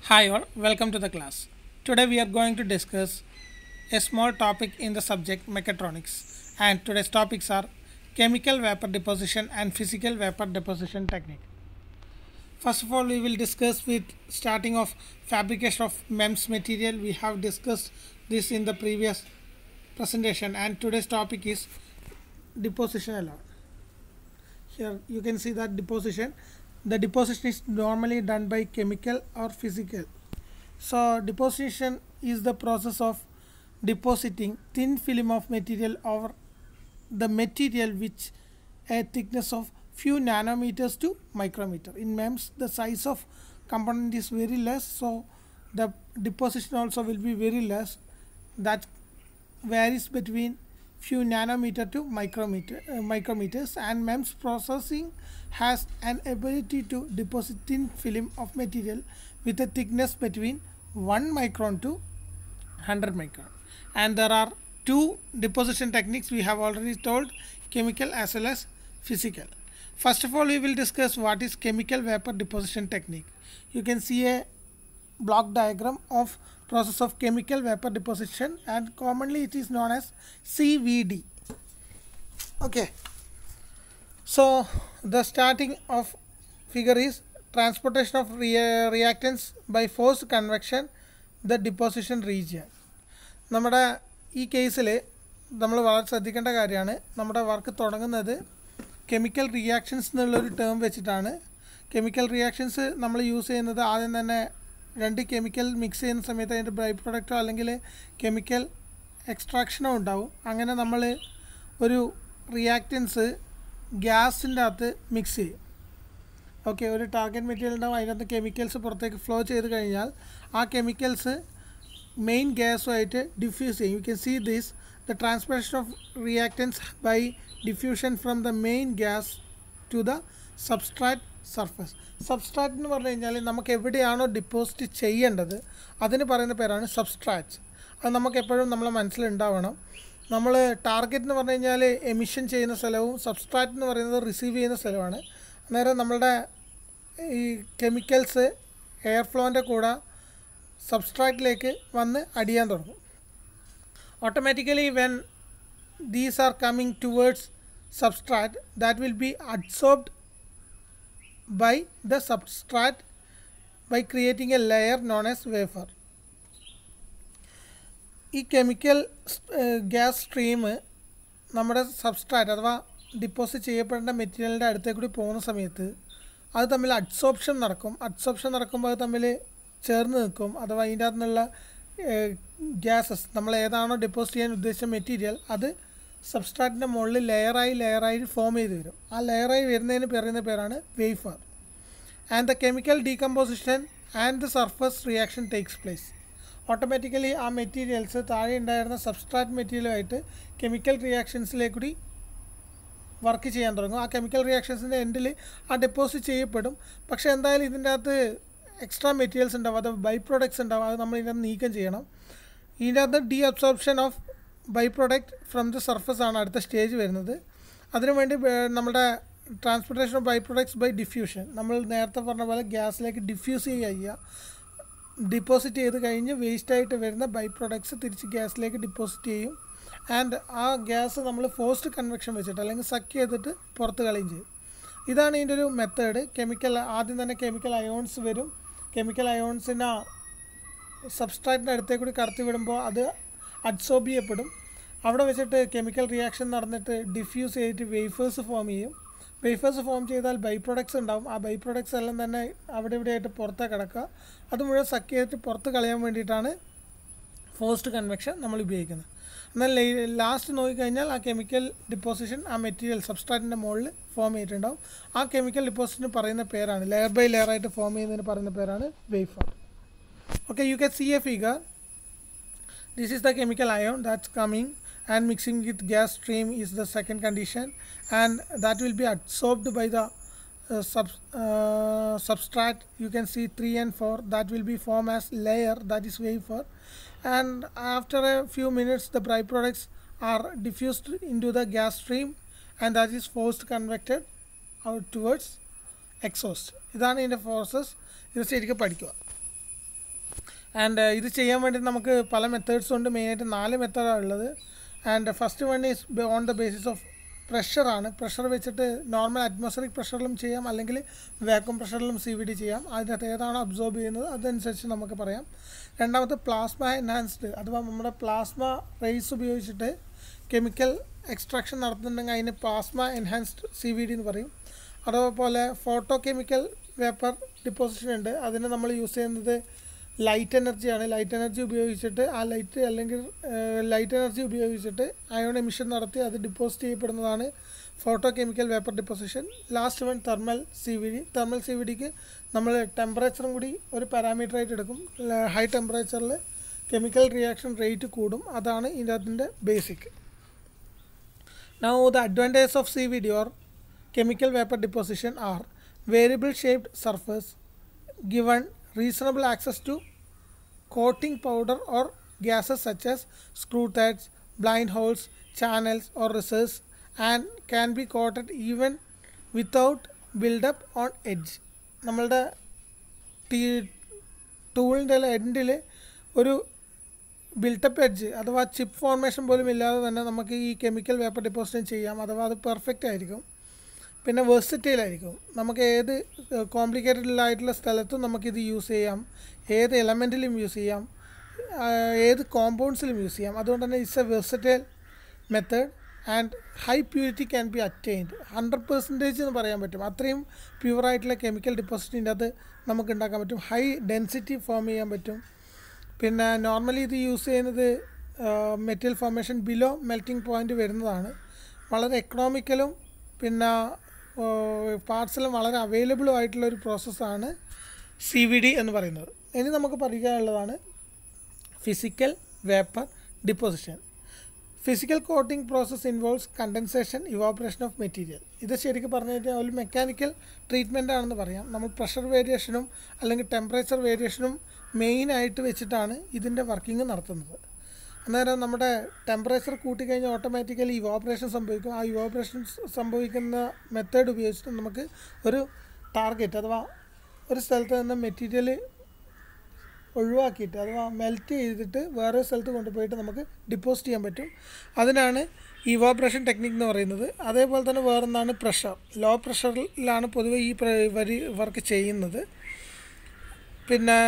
Hi all, welcome to the class. Today we are going to discuss a small topic in the subject mechatronics and today's topics are chemical vapor deposition and physical vapor deposition technique. First of all we will discuss with starting of fabrication of MEMS material. We have discussed this in the previous presentation and today's topic is deposition alone. Here you can see that deposition the deposition is normally done by chemical or physical so deposition is the process of depositing thin film of material over the material which a thickness of few nanometers to micrometer in MEMS the size of component is very less so the deposition also will be very less that varies between few nanometer to micrometer uh, micrometers and MEMS processing has an ability to deposit thin film of material with a thickness between 1 micron to 100 micron and there are two deposition techniques we have already told chemical as well as physical first of all we will discuss what is chemical vapor deposition technique you can see a block diagram of process of chemical vapor deposition and commonly it is known as CVD. Okay. So the starting of figure is transportation of rea- reactants by forced convection the deposition region. നമ്മുടെ ഈ കേസിൽ നമ്മൾ വളരെ ശ്രദ്ധിക്കേണ്ട കാര്യമാണ് നമ്മുടെ work തുടങ്ങുന്നത് chemical reactions എന്നുള്ളൊരു ടേം വെച്ചിട്ടാണ് കെമിക്കൽ റിയാക്ഷൻസ് നമ്മൾ യൂസ് ചെയ്യുന്നത് ആദ്യം തന്നെ രണ്ട് കെമിക്കൽ മിക്സ് ചെയ്യുന്ന സമയത്ത് അതിൻ്റെ ബൈ പ്രൊഡക്റ്റോ അല്ലെങ്കിൽ കെമിക്കൽ എക്സ്ട്രാക്ഷനോ ഉണ്ടാവും അങ്ങനെ നമ്മൾ ഒരു റിയാക്റ്റൻസ് ഗ്യാസിൻ്റെ അകത്ത് മിക്സ് ചെയ്യും ഓക്കെ ഒരു ടാർഗറ്റ് മെറ്റീരിയൽ ഉണ്ടാവും അതിനകത്ത് കെമിക്കൽസ് പുറത്തേക്ക് ഫ്ലോ ചെയ്ത് കഴിഞ്ഞാൽ ആ കെമിക്കൽസ് മെയിൻ ഗ്യാസുമായിട്ട് ഡിഫ്യൂസ് ചെയ്യും you can see this the transmission of reactants by diffusion from the main gas to the substrate surface substrate എന്ന് പറഞ്ഞു കഴിഞ്ഞാൽ നമുക്ക് എവിടെയാണോ ഡിപ്പോസിറ്റ് ചെയ്യേണ്ടത് അതിന് പറയുന്ന പേരാണ് സബ്സ്ട്രാറ്റ് അത് നമുക്ക് എപ്പോഴും നമ്മളെ മനസ്സിലുണ്ടാവണം നമ്മൾ ടാർഗറ്റ് എന്ന് പറഞ്ഞു കഴിഞ്ഞാൽ എമിഷൻ ചെയ്യുന്ന സ്ഥലവും സബ്സ്ട്രാറ്റ് എന്ന് പറയുന്നത് റിസീവ് ചെയ്യുന്ന സ്ഥലമാണ് അന്നേരം നമ്മളുടെ ഈ കെമിക്കൽസ് എയർ ഫ്ലോൻ്റെ കൂടെ സബ്സ്ട്രാറ്റിലേക്ക് വന്ന് അടിയാൻ തുടങ്ങും automatically when these are coming towards substrate that will be adsorbed by the substrate by creating a layer known as wafer. ഈ കെമിക്കൽ ഗ്യാസ് സ്ട്രീം നമ്മുടെ സബ്സ്ട്രാറ്റ് അഥവാ ഡിപ്പോസിറ്റ് ചെയ്യപ്പെടേണ്ട മെറ്റീരിയലിൻ്റെ അടുത്തേക്ക് കൂടി പോകുന്ന സമയത്ത് അത് തമ്മിൽ അഡ്സോപ്ഷൻ നടക്കും അഡ്സോപ്ഷൻ നടക്കുമ്പോൾ അത് തമ്മിൽ ചേർന്ന് നിൽക്കും അഥവാ അതിൻ്റെ അകത്തു നിന്നുള്ള ഗ്യാസസ് നമ്മൾ ഏതാണോ ഡെപ്പോസിറ്റ് ചെയ്യാൻ ഉദ്ദേശിച്ച മെറ്റീരിയൽ അത് സബ്സ്ട്രാറ്റിൻ്റെ മുകളിൽ ലെയറായി ലെയറായി ഫോം ചെയ്ത് വരും ആ ലെയറായി വരുന്നതിന് പറയുന്ന പേരാണ് wafer and the chemical decomposition and the surface reaction takes place automatically ആ മെറ്റീരിയൽസ് താഴെ ഉണ്ടായിരുന്ന സബ്സ്ട്രാറ്റ് മെറ്റീരിയലുമായിട്ട് കെമിക്കൽ റിയാക്ഷൻസിലേക്ക് കൂടി വർക്ക് ചെയ്യാൻ തുടങ്ങും ആ കെമിക്കൽ റിയാക്ഷൻസിൻ്റെ എൻഡിൽ ആ ഡെപ്പോസിറ്റ് ചെയ്യപ്പെടും പക്ഷേ എന്തായാലും ഇതിൻ്റെ അകത്ത് എക്സ്ട്രാ മെറ്റീരിയൽസ് ഉണ്ടാവും അത് ബൈ പ്രോഡക്ട്സ് ഉണ്ടാവും അത് നമ്മൾ ഇതിനകത്ത് നീക്കം ചെയ്യണം ഇതിൻ്റെ അകത്ത് desorption of byproduct from the surface ആണ് അടുത്ത സ്റ്റേജ് വരുന്നത് അതിനുവേണ്ടി നമ്മുടെ transportation of byproducts by diffusion നമ്മൾ നേരത്തെ പറഞ്ഞ പോലെ ഗ്യാസിലേക്ക് ഡിഫ്യൂസ് ചെയ്യുക ഡിപ്പോസിറ്റ് ചെയ്ത് കഴിഞ്ഞ് വേസ്റ്റായിട്ട് വരുന്ന ബൈ പ്രൊഡക്ട്സ് തിരിച്ച് ഗ്യാസിലേക്ക് ഡിപ്പോസിറ്റ് ചെയ്യും ആൻഡ് ആ ഗ്യാസ് നമ്മൾ ഫോസ്റ്റ് കൺവെക്ഷൻ വെച്ചിട്ട് അല്ലെങ്കിൽ സക്ക് ചെയ്തിട്ട് പുറത്ത് കളയും ചെയ്യും ഇതാണ് ഇതിൻ്റെ ഒരു മെത്തേഡ് കെമിക്കൽ ആദ്യം തന്നെ കെമിക്കൽ അയോൺസ് വരും കെമിക്കൽ അയോൺസിനെ സബ്സ്ട്രാറ്റിൻ്റെ അടുത്തേക്ക് കൂടി കടത്തി വിടുമ്പോൾ അത് അഡ്സോർബ് ചെയ്യപ്പെടും അവിടെ വെച്ചിട്ട് കെമിക്കൽ റിയാക്ഷൻ നടന്നിട്ട് ഡിഫ്യൂസ് ചെയ്തിട്ട് വേഫേഴ്സ് ഫോം ചെയ്യും വേഫേഴ്സ് ഫോം ചെയ്താൽ ബൈ പ്രൊഡക്ട്സ് ഉണ്ടാവും ആ ബൈ പ്രൊഡക്ട്സ് എല്ലാം തന്നെ അവിടെ ഇവിടെ ആയിട്ട് പുറത്തേ കിടക്കുക അത് മുഴുവൻ സക്ക് ചെയ്തിട്ട് പുറത്ത് കളയാൻ വേണ്ടിയിട്ടാണ് ഫോസ്റ്റ് കൺവെക്ഷൻ നമ്മൾ ഉപയോഗിക്കുന്നത് എന്നാൽ ലാസ്റ്റ് നോക്കിക്കഴിഞ്ഞാൽ ആ കെമിക്കൽ ഡിപ്പോസിഷൻ ആ മെറ്റീരിയൽ സബ്സ്ട്രാറ്റിൻ്റെ മുകളിൽ ഫോം ചെയ്തിട്ടുണ്ടാവും ആ കെമിക്കൽ ഡിപ്പോസിഷന് പറയുന്ന പേരാണ് ലെയർ ബൈ ലെയർ ആയിട്ട് ഫോം ചെയ്യുന്നതിന് പറയുന്ന പേരാണ് wafer okay you can see a figure this is the chemical ion that's coming and mixing with gas stream is the second condition and that will be absorbed by the uh, sub, uh, substrate you can see 3 and 4 that will be formed as layer that is wafer and after a few minutes the byproducts are diffused into the gas stream and that is forced convected out towards exhaust ഇതാണ് ഇതിൻ്റെ forces ഇത് ശരിക്കും പഠിക്കുക and ഇത് ചെയ്യാൻ വേണ്ടി നമുക്ക് പല മെത്തേഡ്സ് ഉണ്ട് മെയിനായിട്ട് നാല് മെത്തേഡാണ് ഉള്ളത് and first one is on the basis of പ്രഷറാണ് പ്രഷർ വെച്ചിട്ട് നോർമൽ അറ്റ്മോസ്ഫറിക് പ്രഷറിലും ചെയ്യാം അല്ലെങ്കിൽ വാക്വം പ്രഷറിലും സി വി ഡി ചെയ്യാം അതിനകത്ത് ഏതാണോ അബ്സോർബ് ചെയ്യുന്നത് അതനുസരിച്ച് നമുക്ക് പറയാം രണ്ടാമത്തെ പ്ലാസ്മ എൻഹാൻസ്ഡ് അഥവാ നമ്മുടെ പ്ലാസ്മ റേസ് ഉപയോഗിച്ചിട്ട് കെമിക്കൽ എക്സ്ട്രാക്ഷൻ നടത്തുന്നുണ്ടെങ്കിൽ അതിന് plasma enhanced C V D എന്ന് പറയും അതുപോലെ ഫോട്ടോ കെമിക്കൽ വേപ്പർ ഡിപ്പോസിഷൻ ഉണ്ട് അതിന് നമ്മൾ യൂസ് ചെയ്യുന്നത് ലൈറ്റ് എനർജിയാണ് ലൈറ്റ് എനർജി ഉപയോഗിച്ചിട്ട് ആ ലൈറ്റ് അല്ലെങ്കിൽ ലൈറ്റ് എനർജി ഉപയോഗിച്ചിട്ട് അയോൺ എമിഷൻ നടത്തി അത് ഡിപ്പോസിറ്റ് ചെയ്യപ്പെടുന്നതാണ് photochemical vapour deposition last one thermal C V D thermal C V ഡിക്ക് നമ്മൾ ടെമ്പറേച്ചറും കൂടി ഒരു പാരാമീറ്റർ ആയിട്ട് എടുക്കും ഹൈ ടെമ്പറേച്ചറിൽ കെമിക്കൽ റിയാക്ഷൻ റേറ്റ് കൂടും അതാണ് ഇതിൻ്റെ basic Now the advantages of CVD or chemical vapor deposition are variable shaped surface given reasonable access to coating powder or gases such as screw threads, blind holes, channels or recesses and can be coated even without build-up on edge. നമ്മളുടെ ടീ ടൂളിൻ്റെ എൻഡിൽ ഒരു built up edge അഥവാ chip formation പോലും ഇല്ലാതെ തന്നെ നമുക്ക് ഈ കെമിക്കൽ വേപ്പർ ഡിപ്പോസിഷൻ ചെയ്യാം അഥവാ അത് പെർഫെക്റ്റ് ആയിരിക്കും പിന്നെ വേഴ്സിറ്റൈൽ ആയിരിക്കും നമുക്ക് ഏത് കോംപ്ലിക്കേറ്റഡ് ആയിട്ടുള്ള സ്ഥലത്തും നമുക്കിത് യൂസ് ചെയ്യാം ഏത് എലമെൻറ്റിലും യൂസ് ചെയ്യാം ആ, ഏത് കോമ്പൗണ്ട്സിലും യൂസ് ചെയ്യാം അതുകൊണ്ട് തന്നെ it's a versatile method and high purity can be attained hundred percentage എന്ന് പറയാൻ പറ്റും അത്രയും പ്യുവറായിട്ടുള്ള കെമിക്കൽ ഡിപ്പോസിറ്റിൻ്റെ അത് നമുക്ക് ഉണ്ടാക്കാൻ പറ്റും ഹൈ ഡെൻസിറ്റി ഫോം ചെയ്യാൻ പറ്റും പിന്നെ നോർമലി ഇത് യൂസ് ചെയ്യുന്നത് material formation below melting point വരുന്നതാണ് വളരെ എക്കണോമിക്കലും പിന്നെ പാർട്സിലും വളരെ അവൈലബിളും ആയിട്ടുള്ള ഒരു പ്രോസസ്സാണ് സി വി ഡി എന്ന് പറയുന്നത് ഇനി നമുക്ക് പഠിക്കാനുള്ളതാണ് physical vapour deposition physical coating process involves condensation evaporation of material ഇത് ശരിക്കും പറഞ്ഞു കഴിഞ്ഞാൽ ഒരു മെക്കാനിക്കൽ ട്രീറ്റ്മെൻ്റ് ആണെന്ന് പറയാം നമ്മൾ പ്രഷർ വേരിയേഷനും അല്ലെങ്കിൽ ടെമ്പറേച്ചർ വേരിയേഷനും മെയിനായിട്ട് വെച്ചിട്ടാണ് ഇതിൻ്റെ വർക്കിംഗ് നടത്തുന്നത് അന്നേരം നമ്മുടെ ടെമ്പറേച്ചർ കൂട്ടിക്കഴിഞ്ഞാൽ ഓട്ടോമാറ്റിക്കലി ഇവാപറേഷൻ സംഭവിക്കും ആ ഇവാപറേഷൻ സംഭവിക്കുന്ന മെത്തേഡ് ഉപയോഗിച്ചിട്ട് നമുക്ക് ഒരു ടാർഗറ്റ് അഥവാ ഒരു സ്ഥലത്ത് നിന്ന് മെറ്റീരിയൽ ഒഴിവാക്കിയിട്ട് അഥവാ മെൽറ്റ് ചെയ്തിട്ട് വേറെ സ്ഥലത്ത് കൊണ്ടുപോയിട്ട് നമുക്ക് ഡിപ്പോസിറ്റ് ചെയ്യാൻ പറ്റും അതിനാണ് ഇവാബ്രേഷൻ ടെക്നിക് എന്ന് പറയുന്നത് അതേപോലെ തന്നെ വേറൊന്നാണ് പ്രഷർ ലോ പ്രഷറിലാണ് പൊതുവെ ഈ പ്ര- വരി വർക്ക് ചെയ്യുന്നത് പിന്നെ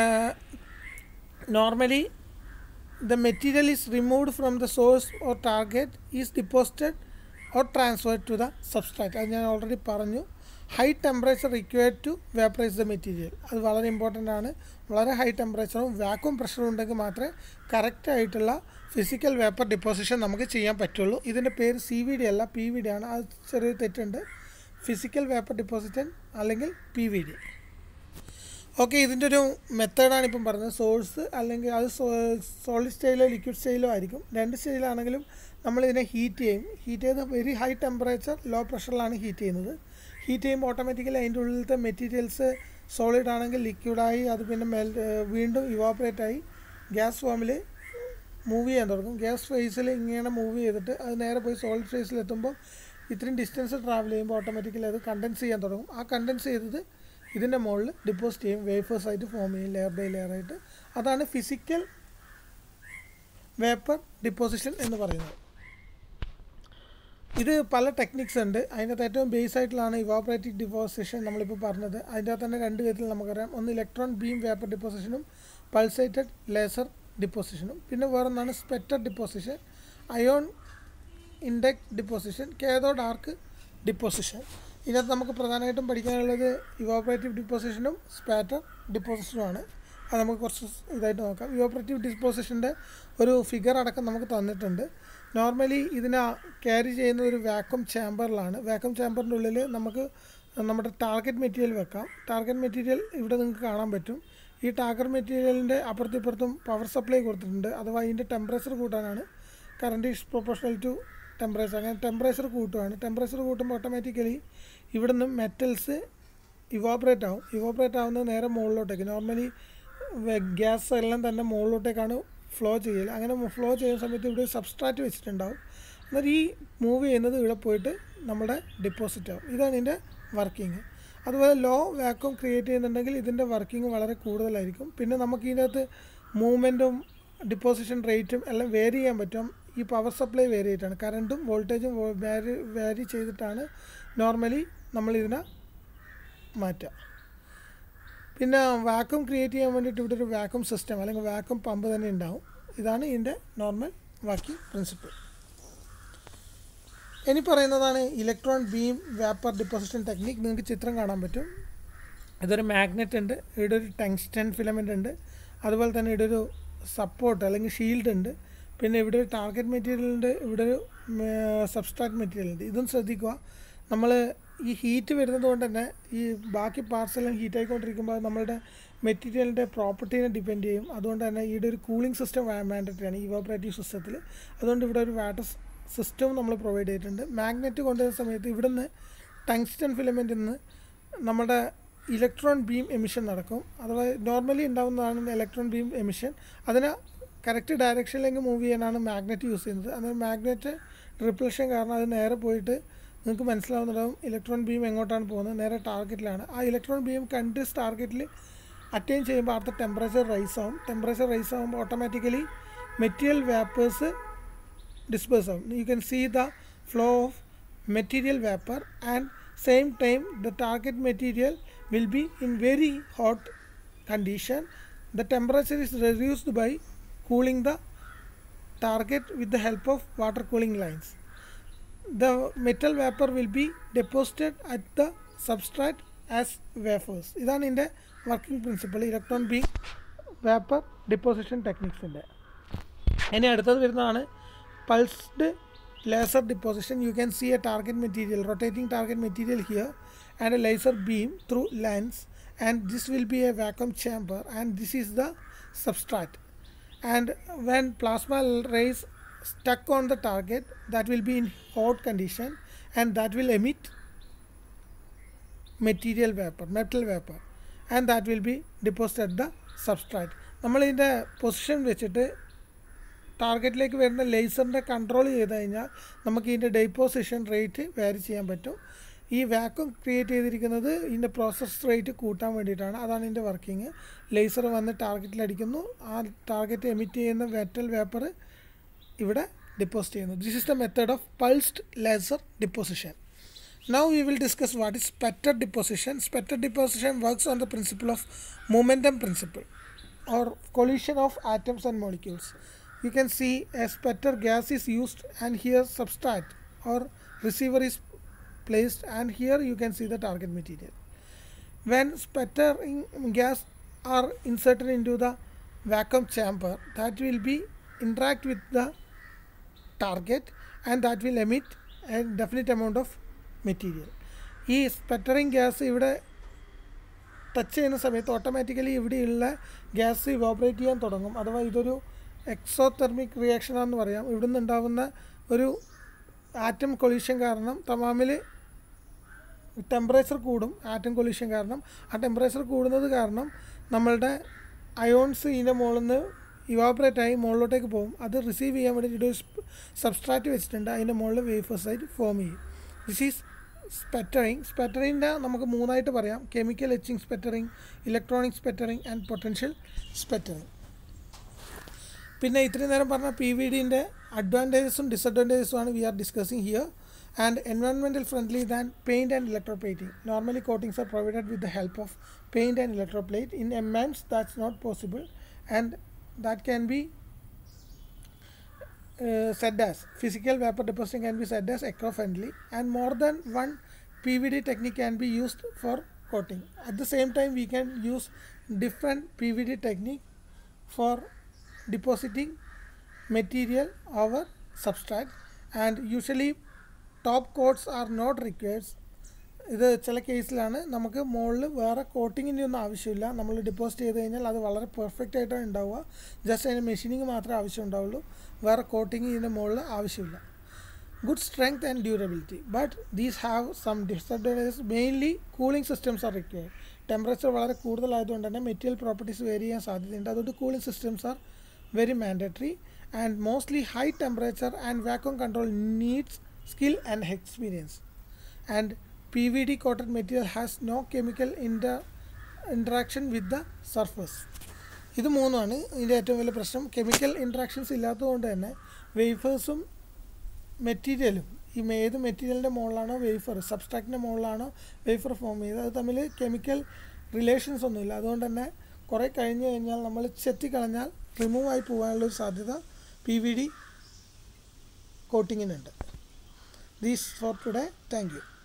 normally the material is removed from the source or target is deposited or transferred to the substrate അത് ഞാൻ ഓൾറെഡി പറഞ്ഞു high temperature required to vaporise the material അത് വളരെ ഇമ്പോർട്ടൻ്റ് ആണ് വളരെ ഹൈ ടെമ്പറേച്ചറും വാക്വം പ്രഷറും ഉണ്ടെങ്കിൽ മാത്രമേ കറക്റ്റ് ആയിട്ടുള്ള ഫിസിക്കൽ വേപ്പർ ഡിപ്പോസിഷൻ നമുക്ക് ചെയ്യാൻ പറ്റുള്ളൂ ഇതിൻ്റെ പേര് സി വി ഡി അല്ല പി വി ഡി ആണ് അത് ചെറിയ തെറ്റുണ്ട് ഫിസിക്കൽ വേപ്പർ ഡിപ്പോസിഷൻ അല്ലെങ്കിൽ പി വി ഡി ഓക്കെ ഇതിൻ്റെ ഒരു മെത്തേഡാണ് ഇപ്പം പറഞ്ഞത് സോഴ്സ് അല്ലെങ്കിൽ അത് സോളിഡ് സ്റ്റൈലോ ലിക്വിഡ് സ്റ്റൈലോ ആയിരിക്കും രണ്ട് സ്റ്റൈലാണെങ്കിലും നമ്മളിതിനെ ഹീറ്റ് ചെയ്യും ഹീറ്റ് ചെയ്ത് വെരി ഹൈ ടെമ്പറേച്ചർ ലോ പ്രഷറിലാണ് ഹീറ്റ് ചെയ്യുന്നത് ഹീറ്റ് ചെയ്യുമ്പോൾ ഓട്ടോമാറ്റിക്കലി അതിൻ്റെ ഉള്ളിലത്തെ മെറ്റീരിയൽസ് സോളിഡ് ആണെങ്കിൽ ലിക്വിഡായി അത് പിന്നെ മെൽ വീണ്ടും ഇവാപ്പറേറ്റ് ആയി ഗ്യാസ് ഫോമിൽ മൂവ് ചെയ്യാൻ തുടങ്ങും ഗ്യാസ് ഫേസിൽ ഇങ്ങനെ മൂവ് ചെയ്തിട്ട് അത് നേരെ പോയി സോളിഡ് ഫേസിൽ എത്തുമ്പോൾ ഇത്രയും ഡിസ്റ്റൻസ് ട്രാവൽ ചെയ്യുമ്പോൾ ഓട്ടോമാറ്റിക്കലി അത് കണ്ടൻസ് ചെയ്യാൻ തുടങ്ങും ആ കണ്ടൻസ് ചെയ്തത് ഇതിൻ്റെ മുകളിൽ ഡിപ്പോസിറ്റ് ചെയ്യും വേഫേഴ്സ് ആയിട്ട് ഫോം ചെയ്യും ലെയർ ബൈ ലെയർ ആയിട്ട് അതാണ് ഫിസിക്കൽ വേപ്പർ ഡിപ്പോസിഷൻ എന്ന് പറയുന്നത് ഇത് പല ടെക്നിക്സ് ഉണ്ട് അതിനകത്ത് ഏറ്റവും ബേസ് ആയിട്ടുള്ളതാണ് ഇവാപറേറ്റീവ് ഡിപ്പോസിഷൻ നമ്മളിപ്പോൾ പറഞ്ഞത് അതിൻ്റെ അകത്ത് തന്നെ രണ്ട് വിധത്തിൽ നമുക്കറിയാം ഒന്ന് ഇലക്ട്രോൺ ബീം വേപ്പർ ഡിപ്പോസിഷനും പൾസേറ്റഡ് ലേസർ ഡിപ്പോസിഷനും പിന്നെ വേറൊന്നാണ് sputter deposition ion index deposition cathode arc deposition ഇതിനകത്ത് നമുക്ക് പ്രധാനമായിട്ടും പഠിക്കാനുള്ളത് ഇവാപറേറ്റീവ് ഡിപ്പോസിഷനും സ്പാറ്റർ ഡിപ്പോസിഷനുമാണ് അത് നമുക്ക് കുറച്ച് ഇതായിട്ട് നോക്കാം ഇവാപറേറ്റീവ് ഡിപ്പോസിഷൻ്റെ ഒരു ഫിഗർ അടക്കം നമുക്ക് തന്നിട്ടുണ്ട് നോർമലി ഇതിനെ ക്യാരി ചെയ്യുന്ന ഒരു വാക്വം ചാമ്പറിലാണ് വാക്വം ചാമ്പറിൻ്റെ ഉള്ളിൽ നമുക്ക് നമ്മുടെ ടാർഗറ്റ് മെറ്റീരിയൽ വെക്കാം ടാർഗറ്റ് മെറ്റീരിയൽ ഇവിടെ നിങ്ങൾക്ക് കാണാൻ പറ്റും ഈ ടാർഗറ്റ് മെറ്റീരിയലിൻ്റെ അപ്പുറത്തും ഇപ്പുറത്തും പവർ സപ്ലൈ കൊടുത്തിട്ടുണ്ട് അഥവാ ഇതിൻ്റെ ടെമ്പറേച്ചർ കൂട്ടാനാണ് current is proportional to temperature അങ്ങനെ ടെമ്പറേച്ചർ കൂട്ടുവാണ് ടെമ്പറേച്ചർ കൂട്ടുമ്പോൾ ഓട്ടോമാറ്റിക്കലി ഇവിടെ നിന്ന് മെറ്റൽസ് ഇവാപറേറ്റ് ആവും ഇവാപറേറ്റ് ആവുന്നത് നേരെ മുകളിലോട്ടേക്ക് നോർമലി ഗ്യാസ് എല്ലാം തന്നെ മുകളിലോട്ടേക്കാണ് ഫ്ലോ ചെയ്യൽ അങ്ങനെ ഫ്ലോ ചെയ്യുന്ന സമയത്ത് ഇവിടെ സബ്സ്ട്രാറ്റ് വെച്ചിട്ടുണ്ടാവും എന്നാൽ ഈ മൂവ് ചെയ്യുന്നത് ഇവിടെ പോയിട്ട് നമ്മുടെ ഡിപ്പോസിറ്റ് ആവും ഇതാണ് ഇതിൻ്റെ വർക്കിംഗ് അതുപോലെ ലോ വാക്വം ക്രിയേറ്റ് ചെയ്യുന്നുണ്ടെങ്കിൽ ഇതിൻ്റെ വർക്കിംഗ് വളരെ കൂടുതലായിരിക്കും പിന്നെ നമുക്ക് ഇതിനകത്ത് മൂവ്മെൻറ്റും ഡിപ്പോസിഷൻ റേറ്റും എല്ലാം വേരി ചെയ്യാൻ പറ്റും ഈ പവർ സപ്ലൈ വേരി ചെയ്തിട്ടാണ് കറണ്ടും വോൾട്ടേജും വേരി വേരി ചെയ്തിട്ടാണ് നോർമലി നമ്മളിതിനെ മാറ്റുക പിന്നെ വാക്വം ക്രിയേറ്റ് ചെയ്യാൻ വേണ്ടിയിട്ട് ഇവിടെ ഒരു വാക്വം സിസ്റ്റം അല്ലെങ്കിൽ വാക്വം പമ്പ് തന്നെ ഉണ്ടാവും ഇതാണ് ഇതിൻ്റെ നോർമൽ വർക്കിംഗ് പ്രിൻസിപ്പിൾ ഇനി പറയുന്നതാണ് electron beam vapour deposition technique നിങ്ങൾക്ക് ചിത്രം കാണാൻ പറ്റും ഇതൊരു മാഗ്നറ്റ് ഉണ്ട് ഇവിടെ ഒരു ടങ്സ്റ്റൻ ഫിലമെൻ്റ് ഉണ്ട് അതുപോലെ തന്നെ ഇവിടെ ഒരു സപ്പോർട്ട് അല്ലെങ്കിൽ ഷീൽഡ് ഉണ്ട് പിന്നെ ഇവിടെ ഒരു ടാർഗറ്റ് മെറ്റീരിയൽ ഉണ്ട് ഇവിടെ ഒരു സബ്സ്ട്രാക്ട് മെറ്റീരിയൽ ഉണ്ട് ഇതും ശ്രദ്ധിക്കുക നമ്മൾ ഈ ഹീറ്റ് വരുന്നത് കൊണ്ട് തന്നെ ഈ ബാക്കി പാർട്സ് എല്ലാം ഹീറ്റ് ആയിക്കൊണ്ടിരിക്കുമ്പോൾ അത് നമ്മളുടെ മെറ്റീരിയലിൻ്റെ പ്രോപ്പർട്ടീനെ ഡിപ്പെൻഡ് ചെയ്യും അതുകൊണ്ട് തന്നെ ഇവിടെ ഒരു കൂളിംഗ് സിസ്റ്റം മാൻഡറ്ററി ആണ് ഇവോപ്പറേറ്റീവ് സിസ്റ്റത്തിൽ അതുകൊണ്ട് ഇവിടെ ഒരു വാട്ടർ സിസ്റ്റവും നമ്മൾ പ്രൊവൈഡ് ചെയ്തിട്ടുണ്ട് മാഗ്നറ്റ് കൊണ്ടുവരുന്ന സമയത്ത് ഇവിടുന്ന് ടങ്സ്റ്റൺ ഫിലമെൻറ്റിൽ നിന്ന് നമ്മുടെ ഇലക്ട്രോൺ ബീം എമിഷൻ നടക്കും അഥവാ നോർമലി ഉണ്ടാകുന്നതാണ് ഇലക്ട്രോൺ ബീം എമിഷൻ അതിന് കറക്റ്റ് ഡയറക്ഷനിലേക്ക് മൂവ് ചെയ്യാനാണ് മാഗ്നറ്റ് യൂസ് ചെയ്യുന്നത് അന്നേരം മാഗ്നറ്റ് റിപ്ലഷൻ കാരണം അത് നേരെ പോയിട്ട് നിങ്ങൾക്ക് മനസ്സിലാവുന്നുണ്ടാവും ഇലക്ട്രോൺ ബീം എങ്ങോട്ടാണ് പോകുന്നത് നേരെ ടാർഗറ്റിലാണ് ആ ഇലക്ട്രോൺ ബീം കണ്ടിന്യൂസ് ടാർഗറ്റിൽ അറ്റൈൻ ചെയ്യുമ്പോൾ അടുത്ത ടെമ്പറേച്ചർ റൈസ് ആവും ടെമ്പറേച്ചർ റൈസ് ആകുമ്പോൾ automatically material vapours disperse out. You can see the flow of material vapor and same time the target material will be in very hot condition. The temperature is reduced by cooling the target with the help of water cooling lines. The metal vapor will be deposited at the substrate as wafers. ഇതാണ് ഇതിൻ്റെ working principle electron beam vapour deposition ടെക്നിക്സിൻ്റെ ഇനി അടുത്തത് വരുന്നതാണ് pulsed laser deposition you can see a target material rotating target material here and a laser beam through lens and this will be a vacuum chamber and this is the substrate and when plasma rays stuck on the target that will be in hot condition and that will emit material vapor metal vapor and that will be deposited at the substrate നമ്മൾ ഇതിൻ്റെ position വെച്ചിട്ട് ടാർഗറ്റിലേക്ക് വരുന്ന ലേസറിൻ്റെ control ചെയ്ത് കഴിഞ്ഞാൽ നമുക്ക് ഇതിൻ്റെ deposition rate വാരി ചെയ്യാൻ പറ്റും ഈ വാക്വം ക്രിയേറ്റ് ചെയ്തിരിക്കുന്നത് ഇതിൻ്റെ പ്രോസസ് റേറ്റ് കൂട്ടാൻ വേണ്ടിയിട്ടാണ് അതാണ് ഇതിൻ്റെ വർക്കിംഗ് ലേസർ വന്ന് ടാർഗറ്റിൽ അടിക്കുന്നു ആ ടാർഗറ്റ് എമിറ്റ് ചെയ്യുന്ന മെറ്റൽ വേപ്പർ ഇവിടെ ഡിപ്പോസിറ്റ് ചെയ്യുന്നു this is the method of pulsed laser deposition Now we will discuss what is spatter deposition. Spatter deposition works on the principle of momentum principle or collision of atoms and molecules. You can see a spatter gas is used and here substrate or receiver is placed and here you can see the target material. When spattering gas are inserted into the vacuum chamber that will be interact with the target and that will emit a definite amount of material ഈ sputtering gas ഇവിടെ touch ചെയ്യുന്ന സമയത്ത് automatically ഇവിടെയുള്ള gas evaporate ചെയ്യാൻ തുടങ്ങും അഥവാ ഇതൊരു exothermic റിയാക്ഷനാണെന്ന് പറയാം ഇവിടുന്ന് ഉണ്ടാകുന്ന ഒരു ആറ്റം കൊളീഷൻ കാരണം തമാമിൽ ടെമ്പറേച്ചർ കൂടും ആറ്റം കൊളീഷൻ കാരണം ആ ടെമ്പറേച്ചർ കൂടുന്നത് കാരണം നമ്മളുടെ അയോൺസ് ഇതിൻ്റെ മുകളിൽ നിന്ന് ഇവാപറേറ്റ് ആയി മുകളിലോട്ടേക്ക് പോകും അത് റിസീവ് ചെയ്യാൻ വേണ്ടി ഒരു സബ്സ്ട്രാറ്റ് വെച്ചിട്ടുണ്ട് അതിൻ്റെ മുകളിൽ വേഫേഴ്സ് ആയിട്ട് ഫോം ചെയ്യും ദിസ് ഈസ് സ്പെറ്ററിങ് സ്പെറ്ററിൻ്റെ നമുക്ക് മൂന്നായിട്ട് പറയാം chemical etching sputtering electronic sputtering and potential sputtering പിന്നെ ഇത്രയും നേരം പറഞ്ഞ പി വി ഡിൻ്റെ അഡ്വാൻറ്റേജസും ഡിസഡ്വാൻറ്റേജസും ആണ് we are discussing here and environmental friendly than paint and electroplating normally coatings are provided with the help of paint and electroplate in എംആൻസ് that's not possible and that can be uh, said as physical vapor deposition can be said as eco-friendly and more than one PVD technique can be used for coating. At the same time we can use different PVD technique for depositing material over substrate and usually top coats are not required ഇത് ചില കേസിലാണ് നമുക്ക് മുകളിൽ വേറെ കോട്ടിങ്ങിൻ്റെ ഒന്നും ആവശ്യമില്ല നമ്മൾ deposit ചെയ്ത് കഴിഞ്ഞാൽ അത് വളരെ പെർഫെക്റ്റ് ആയിട്ടാണ് ഉണ്ടാവുക ജസ്റ്റ് അതിന് മെഷീനിങ് മാത്രമേ ആവശ്യം ഉണ്ടാവുള്ളൂ വേറെ കോട്ടിങ് ഇതിൻ്റെ മുകളിൽ ആവശ്യമില്ല good strength and durability but these have some disadvantages mainly cooling systems are required temperature വളരെ കൂടുതലായതുകൊണ്ട് തന്നെ മെറ്റീരിയൽ പ്രോപ്പർട്ടീസ് വേരി ചെയ്യാൻ സാധ്യതയുണ്ട് അതുകൊണ്ട് cooling systems are very mandatory and mostly high temperature and vacuum control needs skill and experience and P V D coated material has no chemical inter interaction with the surface ഇത് മൂന്നുമാണ് ഇതിൻ്റെ ഏറ്റവും വലിയ പ്രശ്നം chemical interactions ഇല്ലാത്തതുകൊണ്ട് തന്നെ വേഫേഴ്സും മെറ്റീരിയലും ഈ ഏത് മെറ്റീരിയലിൻ്റെ മുകളിലാണോ വേഫർ സബ്സ്ട്രാക്റ്റിൻ്റെ മുകളിലാണോ വേഫർ ഫോം ചെയ്തത് അത് തമ്മിൽ കെമിക്കൽ റിലേഷൻസ് ഒന്നുമില്ല അതുകൊണ്ട് തന്നെ കുറേ കഴിഞ്ഞ് കഴിഞ്ഞാൽ നമ്മൾ ചെത്തിക്കളഞ്ഞാൽ റിമൂവ് ആയി പോകാനുള്ളൊരു സാധ്യത പി വി ഡി കോട്ടിങ്ങിനുണ്ട് these for today thank U